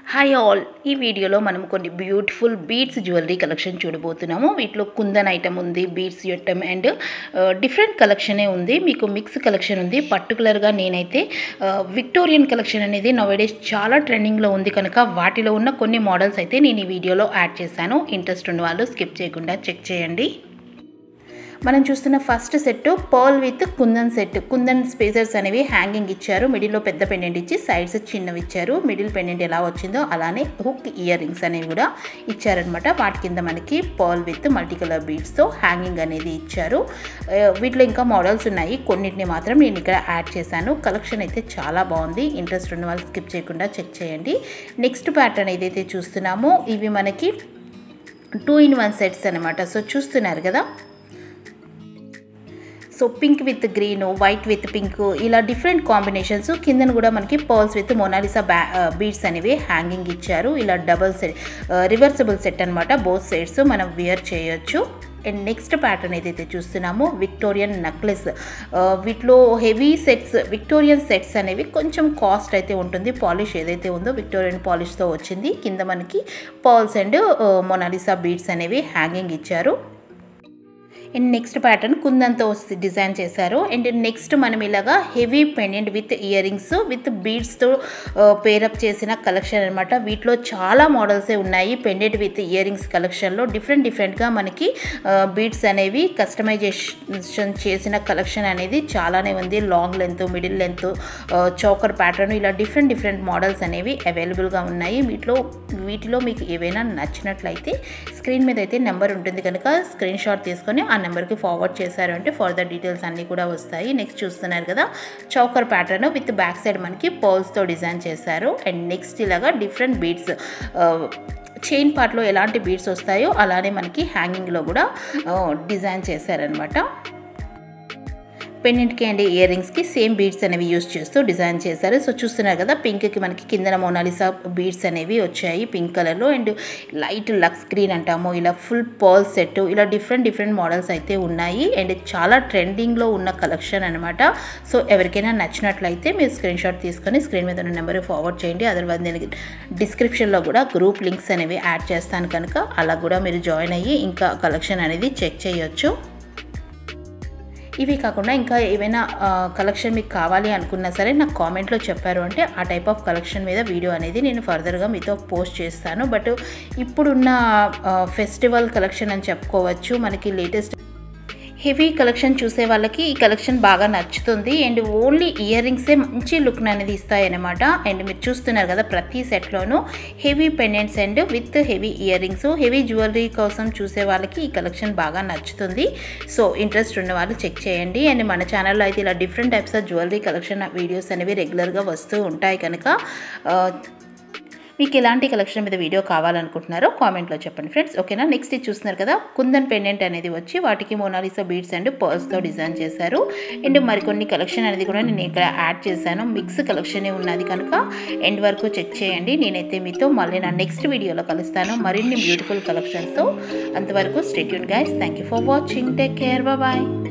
hi all ఈ వీడియోలో మనం కొన్ని బ్యూటిఫుల్ బీడ్స్ జ్యువెలరీ కలెక్షన్ చూడబోతున్నాము వీటిలో కుందన్ ఐటమ్ ఉంది బీడ్స్ ఐటమ్ అండ్ డిఫరెంట్ కలెక్షనే ఉంది మీకు మిక్స్ కలెక్షన్ ఉంది పర్టికులర్గా నేనైతే విక్టోరియన్ కలెక్షన్ అనేది నవేడేస్ చాలా ట్రెండింగ్లో ఉంది కనుక వాటిలో ఉన్న కొన్ని మోడల్స్ అయితే నేను ఈ వీడియోలో యాడ్ చేశాను ఇంట్రెస్ట్ ఉన్న వాళ్ళు స్కిప్ చేయకుండా చెక్ చేయండి మనం చూస్తున్న first set pearl with kundan set kundan spacers అనేవి హ్యాంగింగ్ ఇచ్చారు మిడిల్లో పెద్ద పెండెంట్ ఇచ్చి సైడ్స్ చిన్నవి ఇచ్చారు మిడిల్ పెండెంట్ ఎలా వచ్చిందో అలానే హుక్ ఇయర్ రింగ్స్ అనేవి కూడా ఇచ్చారనమాట వాటి కింద మనకి పర్ల్ విత్ మల్టీ కలర్ బీడ్స్తో హ్యాంగింగ్ అనేది ఇచ్చారు వీటిలో ఇంకా మోడల్స్ ఉన్నాయి కొన్నిటిని మాత్రం నేను ఇక్కడ యాడ్ చేశాను కలెక్షన్ అయితే చాలా బాగుంది ఇంట్రెస్ట్ ఉన్న వాళ్ళు స్కిప్ చేయకుండా చెక్ చేయండి నెక్స్ట్ ప్యాటర్న్ ఏదైతే చూస్తున్నామో ఇవి మనకి టూ ఇన్ వన్ సెట్స్ అనమాట సో చూస్తున్నారు కదా so pink with green white with pink ఇలా డిఫరెంట్ కాంబినేషన్స్ కిందన కూడా మనకి పర్ల్స్ విత్ మొనాలిసా బ్యా బీడ్స్ అనేవి హ్యాంగింగ్ ఇచ్చారు ఇలా డబల్ సెట్ రివర్సబుల్ సెట్ అనమాట బోత్ సైడ్స్ మనం వియర్ చేయొచ్చు అండ్ నెక్స్ట్ ప్యాటర్న్ ఏదైతే చూస్తున్నామో విక్టోరియన్ నెక్లెస్ వీటిలో హెవీ సెట్స్ విక్టోరియన్ సెట్స్ అనేవి కొంచెం కాస్ట్ అయితే ఉంటుంది పాలిష్ ఏదైతే ఉందో విక్టోరియన్ పాలిష్తో వచ్చింది కింద మనకి పర్ల్స్ అండ్ మొనాలిసా బీడ్స్ అనేవి హ్యాంగింగ్ ఇచ్చారు అండ్ నెక్స్ట్ ప్యాటర్న్ కుందంతో డిజైన్ చేశారు అండ్ నెక్స్ట్ మనం ఇలాగా heavy pendant with earrings with బీడ్స్తో పేరప్ చేసిన కలెక్షన్ అనమాట వీటిలో చాలా మోడల్సే ఉన్నాయి పెండెంట్ విత్ ఇయర్ రింగ్స్ కలెక్షన్లో డిఫరెంట్ డిఫరెంట్గా మనకి బీడ్స్ అనేవి కస్టమైజేషన్ చేసిన కలెక్షన్ అనేది చాలానే ఉంది long length middle length choker pattern ఇలా డిఫరెంట్ డిఫరెంట్ మోడల్స్ అనేవి అవైలబుల్గా ఉన్నాయి వీటిలో వీటిలో మీకు ఏవైనా నచ్చినట్లయితే స్క్రీన్ మీద అయితే నెంబర్ ఉంటుంది కనుక స్క్రీన్ షాట్ తీసుకొని ఆ నెంబర్కి ఫార్వర్డ్ చేశారు అంటే ఫర్దర్ డీటెయిల్స్ అన్నీ కూడా వస్తాయి నెక్స్ట్ చూస్తున్నారు కదా choker pattern with back side మనకి పర్ల్స్తో డిజైన్ చేశారు అండ్ నెక్స్ట్ ఇలాగా డిఫరెంట్ బీడ్స్ చైన్ పార్ట్లో ఎలాంటి బీడ్స్ వస్తాయో అలానే మనకి హ్యాంగింగ్లో కూడా డిజైన్ చేశారనమాట పెండెంట్కి అండ్ ఇయర్ రింగ్స్కి సేమ్ బీడ్స్ అనేవి యూస్ చేస్తూ డిజైన్ చేశారు సో చూస్తున్నారు కదా పింక్కి మనకి కిందన మోనాలిసా బీడ్స్ అనేవి వచ్చాయి పింక్ కలర్లో అండ్ లైట్ లక్స్ గ్రీన్ అంటాము ఇలా ఫుల్ పర్ల్ సెట్ ఇలా డిఫరెంట్ డిఫరెంట్ మోడల్స్ అయితే ఉన్నాయి అండ్ చాలా ట్రెండింగ్లో ఉన్న కలెక్షన్ అనమాట సో ఎవరికైనా నచ్చినట్లయితే మీరు స్క్రీన్ షాట్ తీసుకొని స్క్రీన్ మీద ఉన్న నెంబర్ ఫార్వర్డ్ చేయండి అదర్వైజ్ నేను డిస్క్రిప్షన్లో కూడా గ్రూప్ లింక్స్ అనేవి యాడ్ చేస్తాను కనుక అలా కూడా మీరు జాయిన్ అయ్యి ఇంకా కలెక్షన్ అనేది చెక్ చేయొచ్చు ఇవి కాకుండా ఇంకా ఏమైనా కలెక్షన్ మీకు కావాలి అనుకున్నా సరే నాకు కామెంట్లో చెప్పారు అంటే ఆ టైప్ ఆఫ్ కలెక్షన్ మీద వీడియో అనేది నేను ఫర్దర్గా మీతో పోస్ట్ చేస్తాను బట్ ఇప్పుడున్న ఫెస్టివల్ కలెక్షన్ అని చెప్పుకోవచ్చు మనకి లేటెస్ట్ హెవీ కలెక్షన్ చూసే వాళ్ళకి ఈ కలెక్షన్ బాగా నచ్చుతుంది అండ్ ఓన్లీ ఇయర్ రింగ్సే మంచి లుక్ అనేది ఇస్తాయన్నమాట అండ్ మీరు చూస్తున్నారు కదా ప్రతి సెట్లోనూ heavy pendants and with heavy earrings heavy jewellery కోసం చూసే వాళ్ళకి ఈ కలెక్షన్ బాగా నచ్చుతుంది సో ఇంట్రెస్ట్ ఉన్న వాళ్ళు చెక్ చేయండి అండ్ మన ఛానల్లో అయితే ఇలా different types of jewellery collection videos అనేవి రెగ్యులర్గా వస్తూ ఉంటాయి కనుక మీకు ఎలాంటి కలెక్షన్ మీద వీడియో కావాలనుకుంటున్నారో కామెంట్లో చెప్పండి ఫ్రెండ్స్ ఓకేనా నెక్స్ట్ ఇది చూస్తున్నారు కదా కుందన్ పెండెంట్ అనేది వచ్చి వాటికి మోనాలిసా బీడ్స్ అండ్ పర్స్తో డిజైన్ చేశారు అండ్ మరికొన్ని కలెక్షన్ అనేది కూడా నేను ఇక్కడ యాడ్ చేశాను మిక్స్ కలెక్షనే ఉన్నది కనుక ఎండ్ వరకు చెక్ చేయండి నేనైతే మీతో మళ్ళీ నా నెక్స్ట్ వీడియోలో కలుస్తాను మరిన్ని బ్యూటిఫుల్ కలెక్షన్స్తో అంతవరకు stay tuned guys thank you for watching take care bye